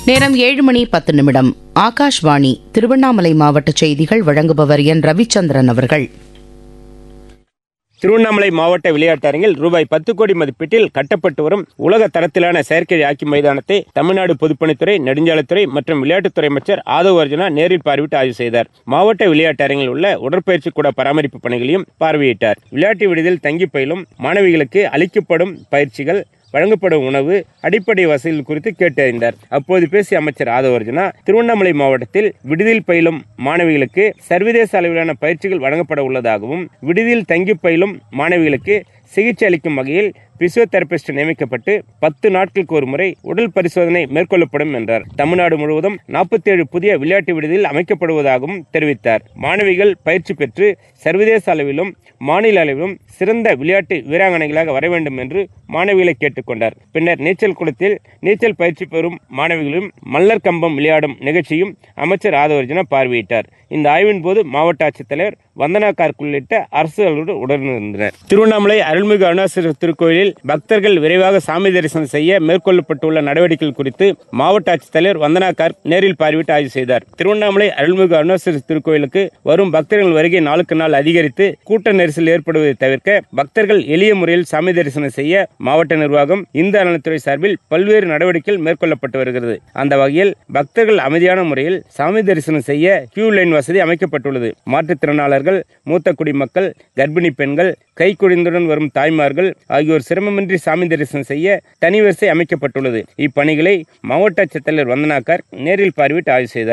நேரம் ஏழு மணி பத்து நிமிடம் ஆகாஷ்வாணி திருவண்ணாமலை மாவட்ட செய்திகள் வழங்குபவர் என் ரவிச்சந்திரன் அவர்கள் திருவண்ணாமலை மாவட்ட விளையாட்டரங்கில் ரூபாய் பத்து கோடி மதிப்பீட்டில் கட்டப்பட்டு வரும் உலக தரத்திலான செயற்கை ஹாக்கி மைதானத்தை தமிழ்நாடு பொதுப்பணித்துறை நெடுஞ்சாலைத்துறை மற்றும் விளையாட்டுத்துறை அமைச்சர் ஆதவ் அர்ஜுனா நேரில் பார்வையிட்டு ஆய்வு செய்தார் மாவட்ட விளையாட்டரங்கில் உள்ள உடற்பயிற்சி கூட பராமரிப்பு பணிகளையும் பார்வையிட்டார் விளையாட்டு விடுதியில் தங்கி பயிலும் மாணவிகளுக்கு அளிக்கப்படும் பயிற்சிகள் வழங்கப்படும் உணவு அடிப்படை வசதிகள் குறித்து கேட்டறிந்தார் அப்போது பேசிய அமைச்சர் ஆதவ அர்ஜுனா திருவண்ணாமலை மாவட்டத்தில் விடுதியில் பயிலும் மாணவிகளுக்கு சர்வதேச அளவிலான பயிற்சிகள் வழங்கப்பட உள்ளதாகவும் விடுதியில் தங்கி பயிலும் மாணவிகளுக்கு சிகிச்சை அளிக்கும் வகையில் பிசியோதெரபிஸ்ட் நியமிக்கப்பட்டு பத்து நாட்களுக்கு ஒரு முறை உடல் பரிசோதனை மேற்கொள்ளப்படும் என்றார் தமிழ்நாடு முழுவதும் நாற்பத்தி ஏழு புதிய விளையாட்டு விடுதியில் அமைக்கப்படுவதாகவும் தெரிவித்தார் மாணவிகள் பயிற்சி பெற்று சர்வதேச அளவிலும் மாநில அளவிலும் சிறந்த விளையாட்டு வீராங்கனைகளாக வர வேண்டும் என்று மாணவிகளை கேட்டுக்கொண்டார் பின்னர் நீச்சல் குளத்தில் நீச்சல் பயிற்சி பெறும் மாணவிகளும் மல்லர் கம்பம் விளையாடும் நிகழ்ச்சியும் அமைச்சர் ஆதவர்ஜனா பார்வையிட்டார் இந்த ஆய்வின் போது மாவட்ட ஆட்சித்தலைவர் வந்தனா கார்க் உள்ளிட்ட அரசு அலுவலர்கள் உடனிருந்தனர் திருவண்ணாமலை அருள்மிகு அருணாசல திருக்கோயிலில் பக்தர்கள் விரைவாக சாமி தரிசனம் செய்ய மேற்கொள்ளப்பட்டுள்ள நடவடிக்கைகள் குறித்து மாவட்ட ஆட்சித்தலைவர் வந்தனா கார்க் நேரில் பார்வையிட்டு ஆய்வு செய்தார் திருவண்ணாமலை அருள்மிகு அருணாசல திருக்கோயிலுக்கு வரும் பக்தர்கள் வருகை நாளுக்கு நாள் அதிகரித்து கூட்ட நெரிசல் ஏற்படுவதை தவிர்க்க பக்தர்கள் எளிய முறையில் சாமி தரிசனம் செய்ய மாவட்ட நிர்வாகம் இந்து அறநிலைத்துறை சார்பில் பல்வேறு நடவடிக்கைகள் மேற்கொள்ளப்பட்டு வருகிறது அந்த வகையில் பக்தர்கள் அமைதியான முறையில் சாமி தரிசனம் செய்ய கியூ லைன் வசதி அமைக்கப்பட்டுள்ளது மாற்றுத்திறனாளர்கள் மூத்த குடிமக்கள் கர்ப்பிணி பெண்கள் கைக்குழிந்துடன் வரும் தாய்மார்கள் ஆகியோர் சிரமமின்றி சாமி தரிசனம் செய்ய தனி வரிசை அமைக்கப்பட்டுள்ளது இப்பணிகளை மாவட்ட ஆட்சித்தலைவர் வந்தனாக்கார் நேரில் பார்வையிட்டு ஆய்வு செய்தார்